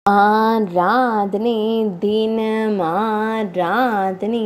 ஆராதனை தினம் ஆராதனை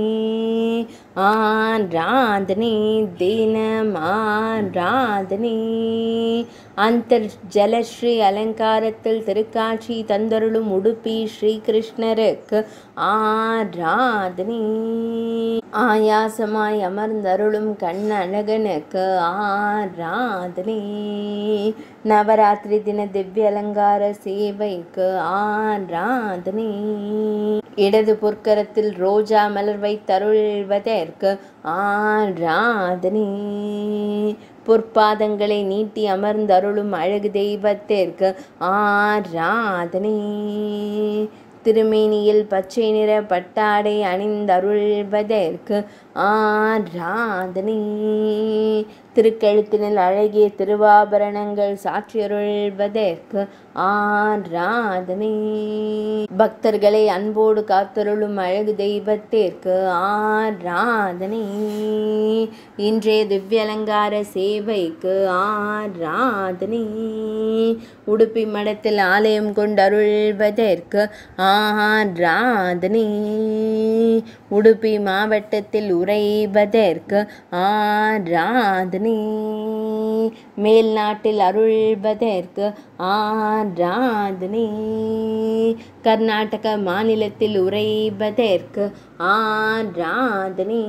ஆராதனை தினம் ஆராதனை அந்தர் ஜலஸ்ரீ அலங்காரத்தில் திருக்காட்சி தந்தருளும் உடுப்பி ஸ்ரீகிருஷ்ணருக்கு ஆராதனை ஆயாசமாய் அமர்ந்தருளும் கண்ணழகனுக்கு ஆராதனை நவராத்திரி தின திவ்ய அலங்கார சேவைக்கு ஆராதனை இடது பொற்கரத்தில் ரோஜா மலர் வைத்தருள்வதற்கு ஆராதனை பொற்பாதங்களை நீட்டி அமர்ந்தருளும் அழகு தெய்வத்திற்கு ஆராதனை திருமேனியில் பச்சை நிற பட்டாடை அணிந்தருள்வதற்கு ஆராதனை திருக்கழுத்தினில் அழகிய திருவாபரணங்கள் சாற்றியருள்வதற்கு ஆராதனை பக்தர்களை அன்போடு காத்தருளும் அழகு தெய்வத்திற்கு ஆராதனை இன்றைய திவ்ய அலங்கார சேவைக்கு ஆராதனை உடுப்பி மடத்தில் ஆலயம் கொண்டருள்வதற்கு ஆராதனை உடுப்பி மாவட்டத்தில் உறைவதற்கு ஆராதனை மேல் நாட்டில் அருள்வதற்கு ஆராதனை கர்நாடக மாநிலத்தில் உறைவதற்கு ஆராதனை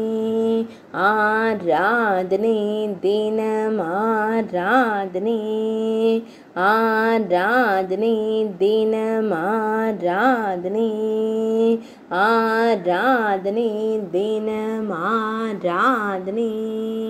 ஆராதனை தினம் ஆராதனை ஆராதனை தினம் ஆராதனை ஆராதனை தினம் ஆராதனை